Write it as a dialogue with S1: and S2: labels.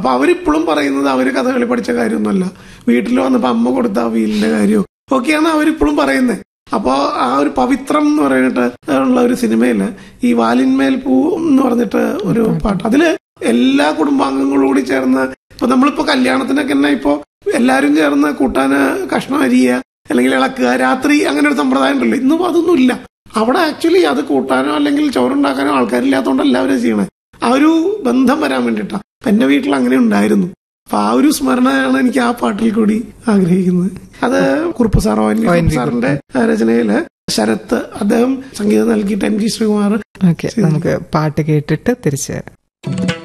S1: അപ്പൊ അവരിപ്പോഴും പറയുന്നത് അവര് കഥകളി പഠിച്ച കാര്യമൊന്നുമല്ല വീട്ടിൽ വന്നപ്പോ അമ്മ കൊടുത്ത ആ വീലിന്റെ കാര്യവും ഒക്കെയാണ് അവരിപ്പോഴും പറയുന്നത് അപ്പോ ആ ഒരു പവിത്രം എന്ന് പറഞ്ഞിട്ട് ഉള്ള ഒരു സിനിമയില് ഈ വാലിന്മേൽ പൂ എന്ന് പറഞ്ഞിട്ട് ഒരു പാട്ട് അതില് എല്ലാ കുടുംബാംഗങ്ങളും കൂടി ചേർന്ന് ഇപ്പൊ നമ്മളിപ്പോ കല്യാണത്തിനൊക്കെ തന്നെ ഇപ്പോ എല്ലാരും ചേർന്ന് കൂട്ടാന് കഷ്ണം അരിയുക അല്ലെങ്കിൽ ഇളക്കുക രാത്രി അങ്ങനെ ഒരു സമ്പ്രദായം ഉണ്ടല്ലോ ഇന്നും അതൊന്നും ഇല്ല അവിടെ ആക്ച്വലി അത് കൂട്ടാനോ അല്ലെങ്കിൽ ചോറുണ്ടാക്കാനോ ആൾക്കാരില്ലാത്തതുകൊണ്ട് എല്ലാവരും ചെയ്യണേ ആ ഒരു ബന്ധം വരാൻ വേണ്ടിയിട്ടാ അപ്പൊ എന്റെ വീട്ടിൽ അങ്ങനെ ഉണ്ടായിരുന്നു അപ്പൊ ആ ഒരു സ്മരണയാണ് എനിക്ക് ആ പാട്ടിൽ കൂടി ആഗ്രഹിക്കുന്നത് അത് Kurup sir O N V Kurup സാറിന്റെ രചനയില് ശരത്ത് അദ്ദേഹം സംഗീതം നൽകിയിട്ട് എം ജി ശ്രീകുമാർ
S2: ഓക്കെ നമുക്ക് പാട്ട് കേട്ടിട്ട് തിരിച്ചു വരാം